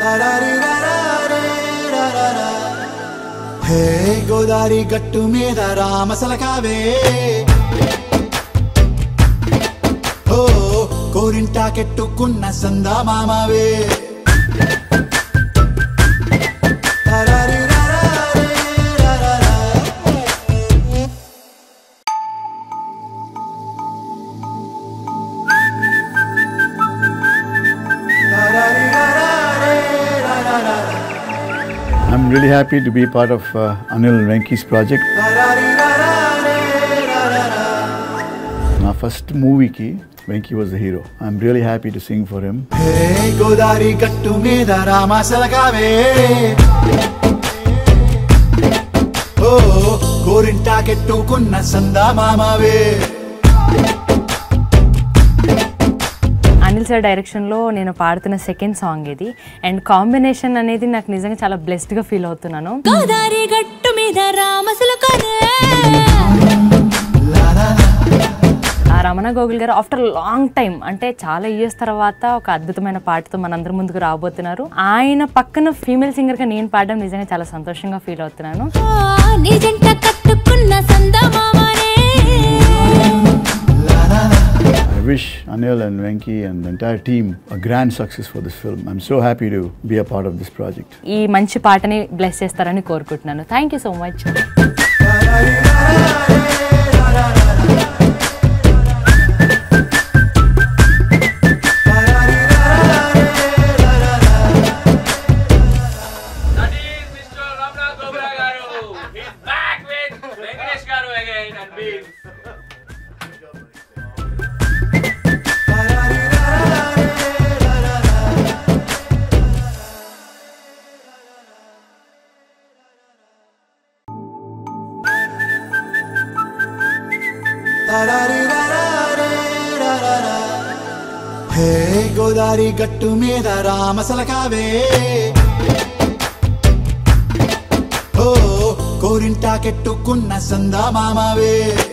హే గోదారి గట్టు మీద రామసలకావే ఓ కోరింటాకెట్టుకున్న సందా మామావే I'm really happy to be part of uh, Anil and Venki's project. నా ఫస్ట్ మూవీకి Venky was the hero I'm really happy to sing for him hey Godari గట్టు మీద రామసలకావే ఓ కోరింటాకెట్టుకున్న సందా మామావే అనిల్ సార్ డైరెక్షన్లో నేను పాడుతున్న సెకండ్ సాంగ్ ఇది అండ్ కాంబినేషన్ అనేది నాకు నిజంగా చాలా బ్లెస్డ్గా ఫీల్ అవుతున్నాను గోదారి గట్టు మీద రామసులు కనే ఆ రమణ గోగుల్ గారు ఆఫ్టర్ లాంగ్ టైం అంటే చాలా ఇయర్స్ తర్వాత ఒక అద్భుతమైన పాటతో మనందరి ముందుకు రాబోతున్నారు ఆయన పక్కన ఫీమేల్ సింగర్గా నేను పాడడం నిజంగా చాలా సంతోషంగా ఫీల్ అవుతున్నాను ఆ, నీ జంట కట్టుకున్న సందమామనే I wish Anil and Venki and the entire team a grand success for this film. I'm so happy to be a part of this project. ఈ మంచి పాటని బ్లెస్ చేస్తారని కోరుకుంటున్నాను thank you so much That is Mr. Ramna Gobra Garu. He's back with Venkatesh Garu again and Beans. Hey Godari గట్టు మీద రామసలకావే ఓ కోరింటాకెట్టుకున్న సందా మామావే